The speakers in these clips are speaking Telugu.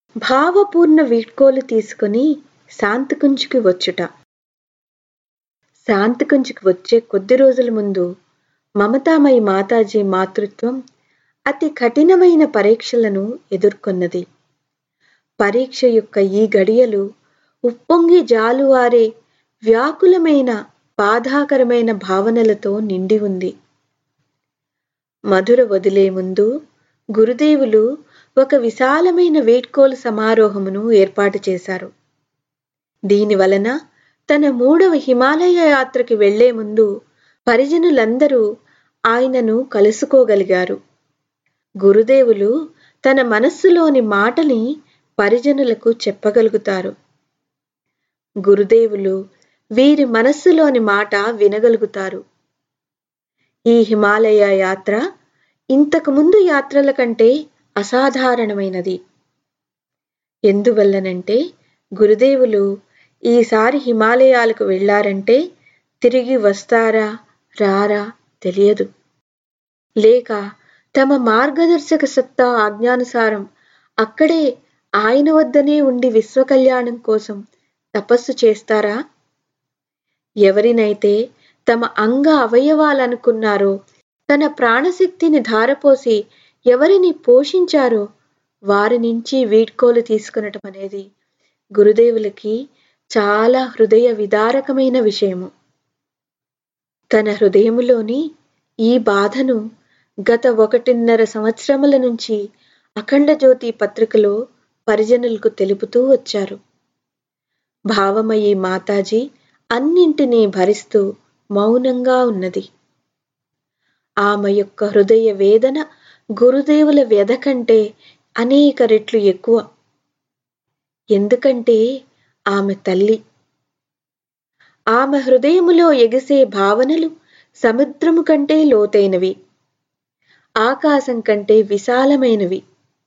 భావపూర్ణ వీడ్కోలు తీసుకుని శాంతికుంజ్కి వచ్చుట శాంతికుంజ్కి వచ్చే కొద్ది రోజుల ముందు మమతామయి మాతాజీ మాతృత్వం అతి కఠినమైన పరీక్షలను ఎదుర్కొన్నది పరీక్ష యొక్క ఈ గడియలు ఉప్పొంగి జాలువారే వ్యాకులమైన బాధాకరమైన భావనలతో నిండి ఉంది మధుర వదిలే ముందు గురుదేవులు ఒక విశాలమైన వీడ్కోలు సమారోహమును ఏర్పాటు చేశారు దీని వలన తన మూడవ హిమాలయ యాత్రకి వెళ్లే ముందు పరిజనులందరూ ఆయనను కలుసుకోగలిగారు గురుదేవులు తన మనస్సులోని మాటని పరిజనులకు చెప్పగలుగుతారు గురుదేవులు వీరి మనస్సులోని మాట వినగలుగుతారు ఈ హిమాలయ యాత్ర ఇంతకు ముందు యాత్రల కంటే అసాధారణమైనది ఎందువల్లనంటే గురుదేవులు ఈసారి హిమాలయాలకు వెళ్లారంటే తిరిగి వస్తారా రారా తెలియదు లేక తమ మార్గదర్శక సత్తా ఆజ్ఞానుసారం అక్కడే ఆయన వద్దనే ఉండి విశ్వ కళ్యాణం కోసం తపస్సు చేస్తారా ఎవరినైతే తమ అంగ అవయవాలనుకున్నారో తన ప్రాణశక్తిని ధారపోసి ఎవరిని పోషించారో వారి నుంచి వీడ్కోలు తీసుకునటం అనేది గురుదేవులకి చాలా హృదయ విదారకమైన విషయము తన హృదయములోని ఈ బాధను గత ఒకటిన్నర సంవత్సరముల నుంచి అఖండ జ్యోతి పత్రికలో పరిజనులకు తెలుపుతూ వచ్చారు భావమయి మాతాజీ అన్నింటినీ భరిస్తూ మౌనంగా ఉన్నది ఆమె యొక్క హృదయ వేదన గురుదేవుల వ్యధ కంటే అనేక రెట్లు ఎక్కువ ఎందుకంటే ఆమె తల్లి ఆమె హృదయములో ఎగిసే భావనలు సముద్రము కంటే లోతైనవి ఆకాశం కంటే విశాలమైనవి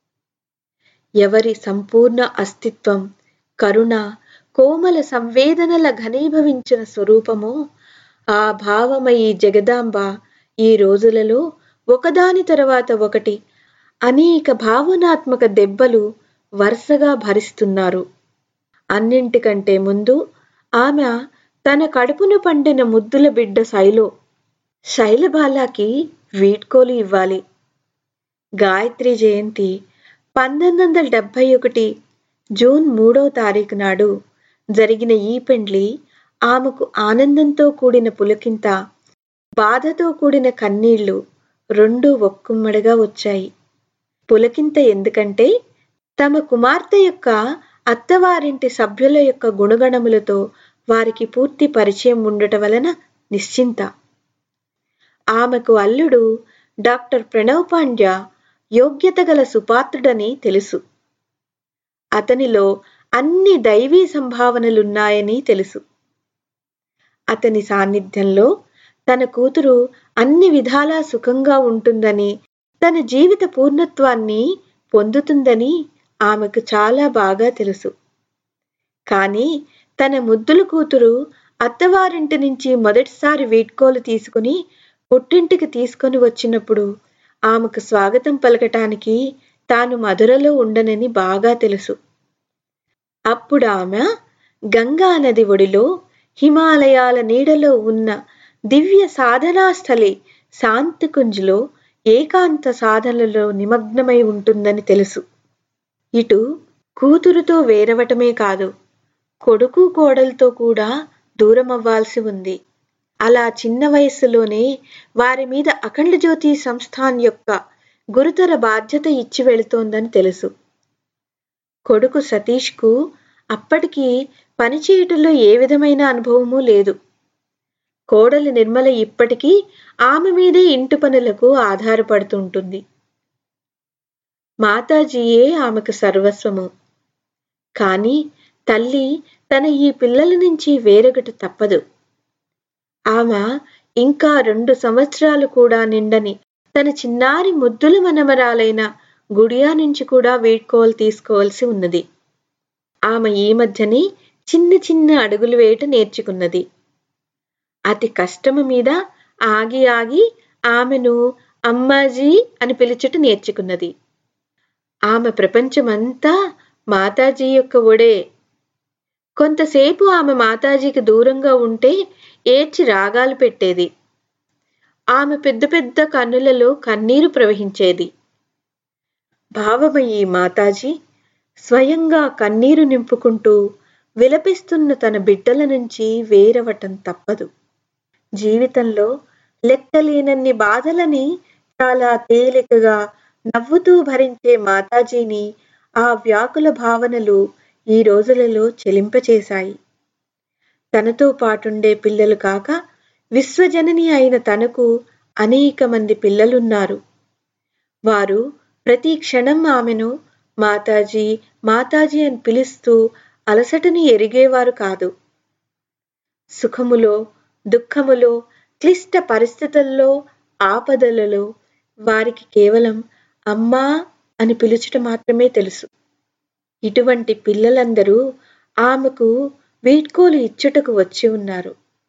ఎవరి సంపూర్ణ అస్తిత్వం కరుణ కోమల సంవేదనల ఘనీభవించిన స్వరూపమో ఆ భావమయి జగదాంబ ఈ రోజులలో ఒకదాని తరువాత ఒకటి అనేక భావనాత్మక దెబ్బలు వరుసగా భరిస్తున్నారు అన్నింటికంటే ముందు ఆమె తన కడుపును పండిన ముద్దుల బిడ్డ శైలో శైలబాలాకి వీడ్కోలు ఇవ్వాలి గాయత్రి జయంతి పంతొమ్మిది వందల డెబ్భై ఒకటి జూన్ మూడవ తారీఖు నాడు జరిగిన ఈ పెండ్లి ఆమెకు ఆనందంతో కూడిన పులకింత బాధతో కూడిన కన్నీళ్లు రెండు ఒక్కుమ్మడిగా వచ్చాయి పులకింత ఎందుకంటే తమ కుమార్తె యొక్క అత్తవారింటి సభ్యుల యొక్క గుణగణములతో వారికి పూర్తి పరిచయం ఉండటం వలన నిశ్చింత ఆమెకు అల్లుడు డాక్టర్ ప్రణవ్ పాండ్య యోగ్యత గల సుపాత్రుడని తెలుసు అతనిలో అన్ని దైవీ సంభావనలున్నాయని తెలుసు అతని సాన్నిధ్యంలో తన కూతురు అన్ని విధాలా సుఖంగా ఉంటుందని తన జీవిత పూర్ణత్వాన్ని పొందుతుందని ఆమెకు చాలా బాగా తెలుసు కానీ తన ముద్దుల కూతురు అత్తవారింటి నుంచి మొదటిసారి వీడ్కోలు తీసుకుని పుట్టింటికి తీసుకొని వచ్చినప్పుడు ఆమెకు స్వాగతం పలకటానికి తాను మధురలో ఉండనని బాగా తెలుసు అప్పుడు ఆమె గంగా నది ఒడిలో హిమాలయాల నీడలో ఉన్న దివ్య సాధనా స్థలి శాంతికుంజ్లో ఏకాంత సాధనలో నిమగ్నమై ఉంటుందని తెలుసు ఇటు కూతురుతో వేరవటమే కాదు కొడుకు కోడలతో కూడా దూరమవ్వాల్సి ఉంది అలా చిన్న వయస్సులోనే వారి మీద అఖండ జ్యోతి సంస్థాన్ యొక్క గురుతర బాధ్యత ఇచ్చి వెళుతోందని తెలుసు కొడుకు సతీష్కు అప్పటికి పనిచేయటంలో ఏ విధమైన అనుభవమూ లేదు కోడలి నిర్మల ఇప్పటికీ ఆమె మీదే ఇంటి పనులకు ఆధారపడుతుంటుంది మాతాజీయే ఆమెకు సర్వస్వము కాని తల్లి తన ఈ పిల్లల నుంచి వేరొకటి తప్పదు ఆమె ఇంకా రెండు సంవత్సరాలు కూడా నిండని తన చిన్నారి ముద్దుల మనమరాలైన గుడియా నుంచి కూడా వీడ్కోలు తీసుకోవాల్సి ఉన్నది ఆమె ఈ మధ్యనే చిన్న చిన్న అడుగులు వేయట నేర్చుకున్నది అతి కష్టము మీద ఆగి ఆగి ఆమెను అమ్మాజీ అని పిలుచుట నేర్చుకున్నది ఆమె ప్రపంచమంతా మాతాజీ యొక్క ఒడే కొంతసేపు ఆమె మాతాజీకి దూరంగా ఉంటే ఏడ్చి రాగాలు పెట్టేది ఆమె పెద్ద పెద్ద కన్నులలో కన్నీరు ప్రవహించేది భావమయ్యి మాతాజీ స్వయంగా కన్నీరు నింపుకుంటూ విలపిస్తున్న తన బిడ్డల నుంచి వేరవటం తప్పదు జీవితంలో లెక్కలేనన్ని బాధలని చాలా తేలికగా నవ్వుతూ భరించే మాతాజీని ఆ వ్యాకుల భావనలు ఈ రోజులలో చెలింపచేశాయి తనతో పాటుండే పిల్లలు కాక విశ్వజనని అయిన తనకు అనేక మంది పిల్లలున్నారు వారు ప్రతి క్షణం ఆమెను మాతాజీ మాతాజీ అని పిలుస్తూ అలసటని ఎరిగేవారు కాదు సుఖములో దుఃఖములో క్లిష్ట పరిస్థితుల్లో ఆపదలలో వారికి కేవలం అమ్మా అని పిలుచుట మాత్రమే తెలుసు ఇటువంటి పిల్లలందరూ ఆమెకు వీడ్కోలు ఇచ్చుటకు వచ్చి ఉన్నారు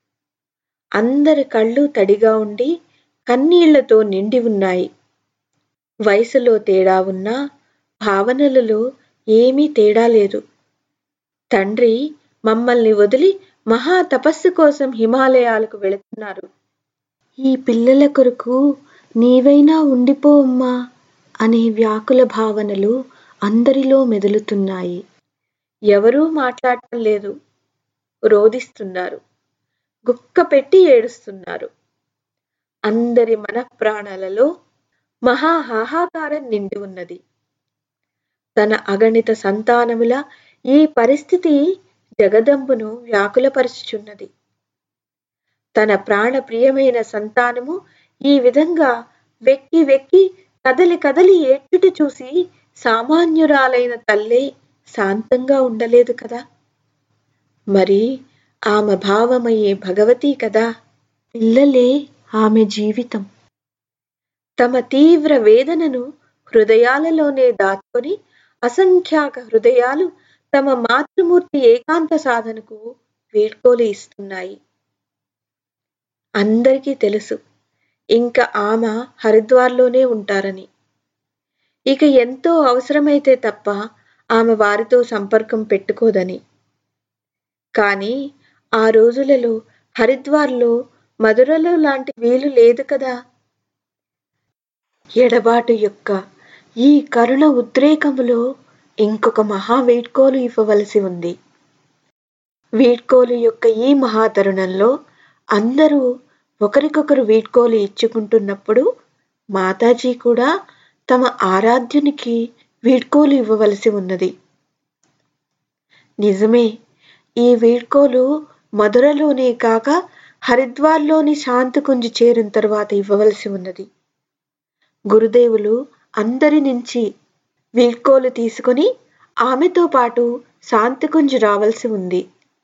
అందరి కళ్ళు తడిగా ఉండి కన్నీళ్లతో నిండి ఉన్నాయి వయసులో తేడా ఉన్నా భావనలలో ఏమీ తేడా లేదు తండ్రి మమ్మల్ని వదిలి మహా తపస్సు కోసం హిమాలయాలకు వెళుతున్నారు ఈ పిల్లల కొరకు నీవైనా ఉండిపో అమ్మా అనే వ్యాకుల భావనలు అందరిలో మెదులుతున్నాయి ఎవరూ మాట్లాడటం లేదు రోదిస్తున్నారు గుక్క పెట్టి ఏడుస్తున్నారు అందరి మనఃప్రాణాలలో మహా హాహాకారం నిండి ఉన్నది తన అగణిత సంతానముల ఈ పరిస్థితి జగదంబును వ్యాకులపరుచుచున్నది తన ప్రాణ ప్రియమైన సంతానము ఈ విధంగా వెక్కి వెక్కి కదలి కదలి ఏడ్చుట చూసి సామాన్యురాలైన తల్లే శాంతంగా ఉండలేదు కదా మరి ఆమె భావమయ్యే భగవతి కదా పిల్లలే ఆమె జీవితం తమ తీవ్ర వేదనను హృదయాలలోనే దాచుకొని అసంఖ్యాక హృదయాలు తమ మాతృమూర్తి ఏకాంత సాధనకు వీడ్కోలు ఇస్తున్నాయి అందరికీ తెలుసు ఇంకా ఆమె హరిద్వార్లోనే ఉంటారని ఇక ఎంతో అవసరమైతే తప్ప ఆమె వారితో సంపర్కం పెట్టుకోదని కానీ ఆ రోజులలో హరిద్వార్లో మధురలో లాంటి వీలు లేదు కదా ఎడబాటు యొక్క ఈ కరుణ ఉద్రేకములో ఇంకొక మహా వీడ్కోలు ఇవ్వవలసి ఉంది వీడ్కోలు యొక్క ఈ మహాతరుణంలో అందరూ ఒకరికొకరు వీడ్కోలు ఇచ్చుకుంటున్నప్పుడు మాతాజీ కూడా తమ ఆరాధ్యునికి వీడ్కోలు ఇవ్వవలసి ఉన్నది నిజమే ఈ వీడ్కోలు మధురలోనే కాక హరిద్వార్లోని శాంతికుంజి చేరిన తర్వాత ఇవ్వవలసి ఉన్నది గురుదేవులు అందరి నుంచి వీడ్కోలు తీసుకొని ఆమెతో పాటు శాంతికుంజి రావాల్సి ఉంది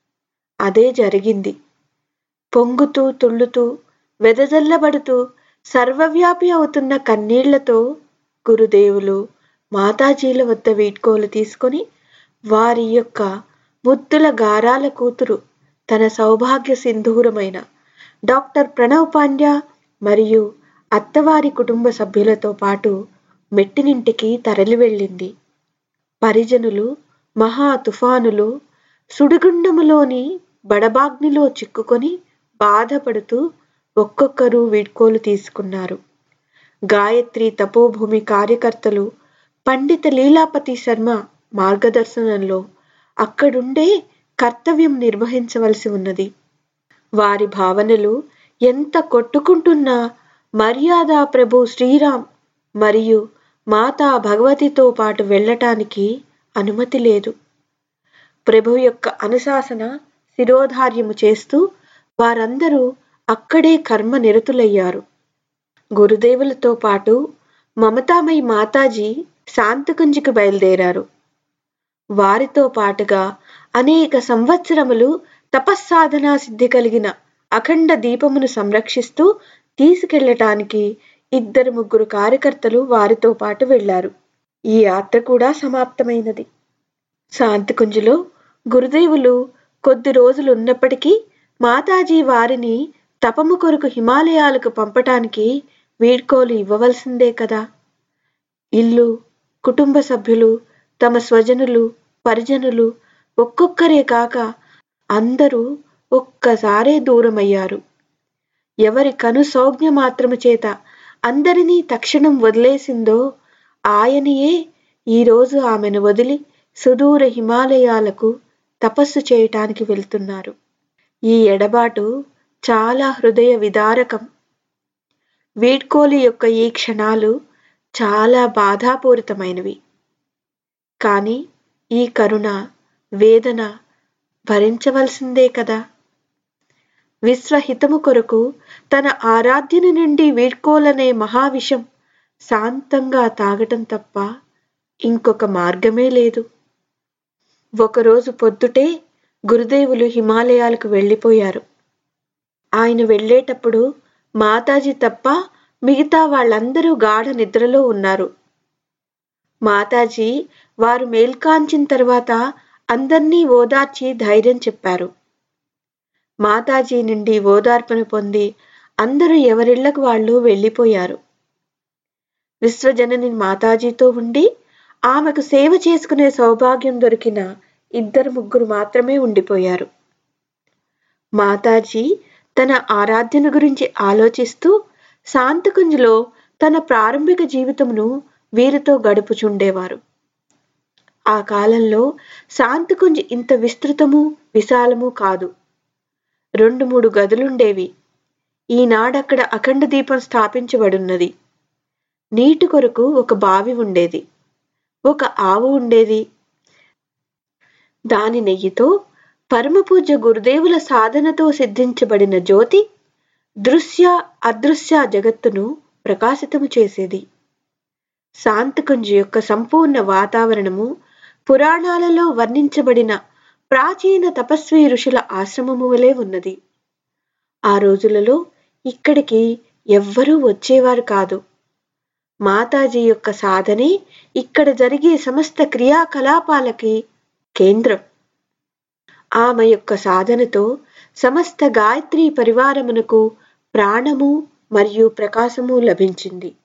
అదే జరిగింది పొంగుతూ తుళ్ళుతూ వెదజల్లబడుతూ సర్వవ్యాపి అవుతున్న కన్నీళ్లతో గురుదేవులు మాతాజీల వద్ద వీడ్కోలు తీసుకొని వారి యొక్క ముద్దుల గారాల కూతురు తన సౌభాగ్య సింధూరమైన డాక్టర్ ప్రణవ్ పాండ్య మరియు అత్తవారి కుటుంబ సభ్యులతో పాటు మెట్టినింటికి తరలి వెళ్ళింది పరిజనులు మహా తుఫానులు సుడిగుండములోని బడబాగ్నిలో చిక్కుకొని బాధపడుతూ ఒక్కొక్కరు వీడ్కోలు తీసుకున్నారు గాయత్రి తపోభూమి కార్యకర్తలు పండిత లీలాపతి శర్మ మార్గదర్శనంలో అక్కడుండే కర్తవ్యం నిర్వహించవలసి ఉన్నది వారి భావనలు ఎంత కొట్టుకుంటున్నా మర్యాద ప్రభు శ్రీరామ్ మరియు మాతా భగవతితో పాటు వెళ్ళటానికి అనుమతి లేదు ప్రభు యొక్క అనుశాసన శిరోధార్యము చేస్తూ వారందరూ అక్కడే కర్మ నిరతులయ్యారు గురుదేవులతో పాటు మమతామయి మాతాజీ శాంతకుంజికి బయలుదేరారు వారితో పాటుగా అనేక సంవత్సరములు తపస్సాధనా సిద్ధి కలిగిన అఖండ దీపమును సంరక్షిస్తూ తీసుకెళ్లటానికి ఇద్దరు ముగ్గురు కార్యకర్తలు వారితో పాటు వెళ్లారు ఈ యాత్ర కూడా సమాప్తమైనది శాంతికుంజులో గురుదేవులు కొద్ది రోజులు ఉన్నప్పటికీ మాతాజీ వారిని తపము కొరకు హిమాలయాలకు పంపటానికి వీడ్కోలు ఇవ్వవలసిందే కదా ఇల్లు కుటుంబ సభ్యులు తమ స్వజనులు పరిజనులు ఒక్కొక్కరే కాక అందరూ ఒక్కసారే దూరమయ్యారు ఎవరి కను సౌజ్ఞ మాత్రము చేత అందరినీ తక్షణం వదిలేసిందో ఆయనయే ఈరోజు ఆమెను వదిలి సుదూర హిమాలయాలకు తపస్సు చేయటానికి వెళ్తున్నారు ఈ ఎడబాటు చాలా హృదయ విదారకం వీడ్కోలు యొక్క ఈ క్షణాలు చాలా బాధాపూరితమైనవి కానీ ఈ కరుణ వేదన భరించవలసిందే కదా విశ్వహితము కొరకు తన ఆరాధ్యుని నుండి వీడ్కోలనే మహావిషం శాంతంగా తాగటం తప్ప ఇంకొక మార్గమే లేదు ఒకరోజు పొద్దుటే గురుదేవులు హిమాలయాలకు వెళ్ళిపోయారు ఆయన వెళ్ళేటప్పుడు మాతాజీ తప్ప మిగతా వాళ్ళందరూ గాఢ నిద్రలో ఉన్నారు మాతాజీ వారు మేల్కాంచిన తర్వాత అందర్నీ ఓదార్చి ధైర్యం చెప్పారు మాతాజీ నుండి ఓదార్పును పొంది అందరూ ఎవరిళ్లకు వాళ్ళు వెళ్ళిపోయారు విశ్వజనని మాతాజీతో ఉండి ఆమెకు సేవ చేసుకునే సౌభాగ్యం దొరికిన ఇద్దరు ముగ్గురు మాత్రమే ఉండిపోయారు మాతాజీ తన ఆరాధ్యను గురించి ఆలోచిస్తూ శాంతకుంజ్లో తన ప్రారంభిక జీవితమును వీరితో గడుపుచుండేవారు ఆ కాలంలో శాంతకుంజ్ ఇంత విస్తృతము విశాలము కాదు రెండు మూడు గదులుండేవి ఈనాడక్కడ అఖండ దీపం స్థాపించబడున్నది నీటి కొరకు ఒక బావి ఉండేది ఒక ఆవు ఉండేది దాని నెయ్యితో పరమపూజ్య గురుదేవుల సాధనతో సిద్ధించబడిన జ్యోతి దృశ్య అదృశ్య జగత్తును ప్రకాశితము చేసేది శాంతకుంజ్ యొక్క సంపూర్ణ వాతావరణము పురాణాలలో వర్ణించబడిన ప్రాచీన తపస్వీ ఋషుల ఆశ్రమము వలె ఉన్నది ఆ రోజులలో ఇక్కడికి ఎవ్వరూ వచ్చేవారు కాదు మాతాజీ యొక్క సాధనే ఇక్కడ జరిగే సమస్త క్రియాకలాపాలకి కేంద్రం ఆమె యొక్క సాధనతో సమస్త గాయత్రి పరివారమునకు ప్రాణము మరియు ప్రకాశము లభించింది